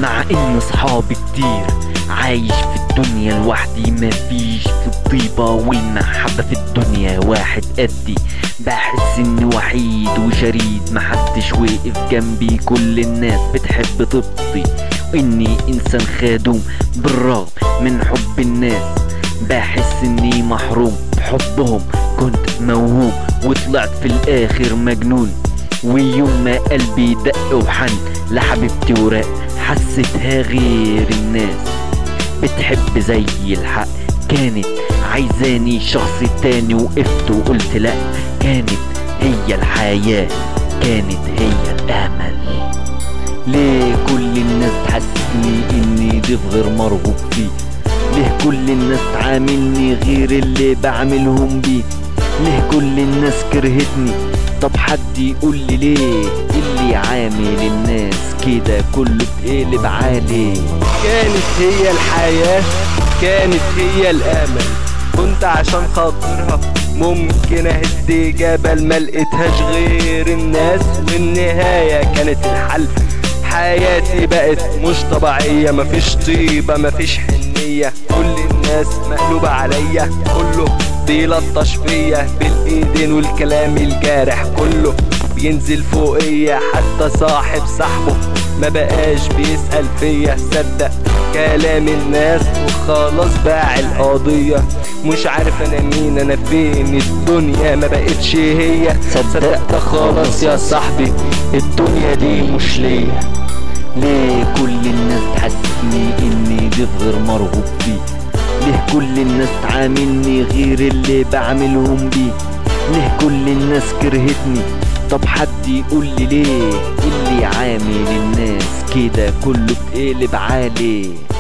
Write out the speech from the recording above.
مع ان صحابي كتير عايش في الدنيا لوحدي مفيش في الطيبة والمحبة في الدنيا واحد قدي بحس اني وحيد وشريد محدش واقف جنبي كل الناس بتحب طيبتي اني انسان خادوم بالرغم من حب الناس بحس اني محروم بحبهم كنت موهوم وطلعت في الاخر مجنون ويوم ما قلبي دق وحن لحبيبتي وراق حسيتها غير الناس بتحب زي الحق كانت عايزاني شخص تاني وقفت وقلت لا كانت هي الحياة كانت هي الامل ليه كل الناس تحسسني اني ضيف غير مرغوب فيه ليه كل الناس تعاملني غير اللي بعملهم بيه ليه كل الناس كرهتني طب حد يقول لي ليه اللي عامل الناس كده كله بتقلب عليه كانت هي الحياة كانت هي الامل كنت عشان خاطرها ممكن اهد جبل ما لقيتهاش غير الناس والنهاية كانت الحل حياتي بقت مش طبيعية مفيش طيبة مفيش حنية كل الناس مقلوبة عليا كله بيلطش فيا بالايدين والكلام الجارح كله بينزل فوقيا حتى صاحب صاحبه ما بقاش بيسأل فيا صدق كلام الناس وخلاص باع القضية مش عارف انا مين انا فين الدنيا ما بقتش هي صدقت خلاص يا صاحبي الدنيا دي مش ليا ليه كل الناس تحسسني اني ضيف غير مرغوب فيه ليه كل الناس تعاملني غير اللي بعملهم بيه ليه كل الناس كرهتني طب حد يقول لي ليه اللي عامل الناس كده كله بتقلب عليه